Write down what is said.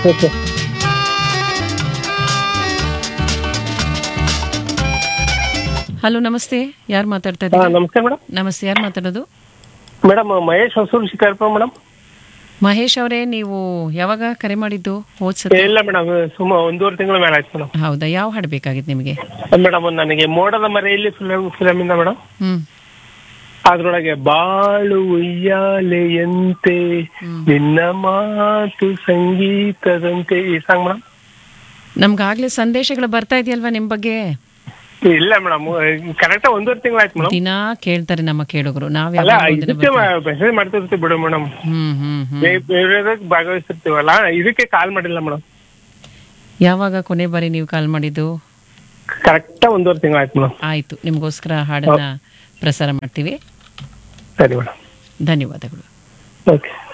Okay hello ನಮಸ್ತೆ ಯಾರು ಮಾತಾಡ್ತಾ ಹಾ ಇದ್ದೀರಾ ನಮಸ್ತೆ ಮೇಡಮ್ ನಮಸ್ತೆ ಯಾರು ಮಾತಾಡೋದು ಮೇಡಮ್ ಮಹೇಶ್ ಹೊಸೂರು ಶಿಕಾರಿಪುರ ಮೇಡಮ್ ಮಹೇಶ್ ಅವರೇ ನೀವು ಯಾವಾಗ ಕರೆ ಮಾಡಿದ್ದು ಹೋದ್ ಸತಿ ಇಲ್ಲ ಮೇಡಮ್ ಸುಮ್ಮ ಒಂದೂವರೆ ತಿಂಗಳ ಮೇಲೆ ಆಯ್ತು ಮೇಡಮ್ ಹೌದಾ ಯಾವ ಹಾಡು ಬೇಕಾಗಿತ್ತು ನಿಮಗೆ ಮೇಡಮ್ ನನಗೆ ಮೋಡದ ಮರೆಯಲ್ಲಿ ಫಿಲಮ್ ಫಿಲಮ್ ಇಂದ ಮೇಡಮ್ ಹ್ಮ್ ಅದ್ರೊಳಗೆ ಬಾಳು ಉಯ್ಯಾಲೆಯಂತೆ ನಿನ್ನ ಮಾತು ಸಂಗೀತದಂತೆ ಈ ಸಾಂಗ್ ಮೇಡಮ್ ನಮ್ಗಾಗ್ಲೇ ಸಂದೇಶಗಳು ಬರ್ತಾ ಇದೆಯಲ್ವಾ ನಿಮ್ ಬಗ್ಗೆ ಇಲ್ಲ ಮೇಡಮ್ ಕರೆಕ್ಟ್ ಒಂದೂವರೆ ತಿಂಗಳು ಆಯ್ತು ಮೇಡಮ್ ದಿನಾ ಕೇಳ್ತಾರೆ ನಮ್ಮ ಕೇಳುಗರು ನಾವ್ ಅಲ್ಲ ಯಾವಾಗ ಒಂದಿನ ಇದಕ್ಕೆ ಬರ್ತೀವಿ. ಮೆಸೇಜ್ ಮಾಡ್ತಿರ್ತೀವಿ ಬಿಡು ಮೇಡಮ್ ಹ್ಮ್ ಹ್ಮ್ ಹ್ಮ್ ಬೇರೆದಕ್ಕೆ ಭಾಗವಹಿಸ್ತಿರ್ತೀವಲ್ಲ ಇದಕ್ಕೆ ಕಾಲ್ ಮಾಡಿಲ್ಲ ಮೇಡಮ್ ಯಾವಾಗ ಕೊನೆ ಬಾರಿ ನೀವು ಕಾಲ್ ಮಾಡಿದ್ದು ಕರೆಕ್ಟ್ ಒಂದೂವರೆ ತಿಂಗಳು ಆಯ್ತು ಮೇಡಮ್ ಆಯ್ತು ನಿಮ್ಗೋಸ್ಕರ ಹಾಡನ್ನ ಪ್ರಸಾರ ಮಾಡ್ತೀವಿ ಸರಿ ಮೇಡಮ್ ಧನ್ಯವಾದಗಳು ಓಕೆ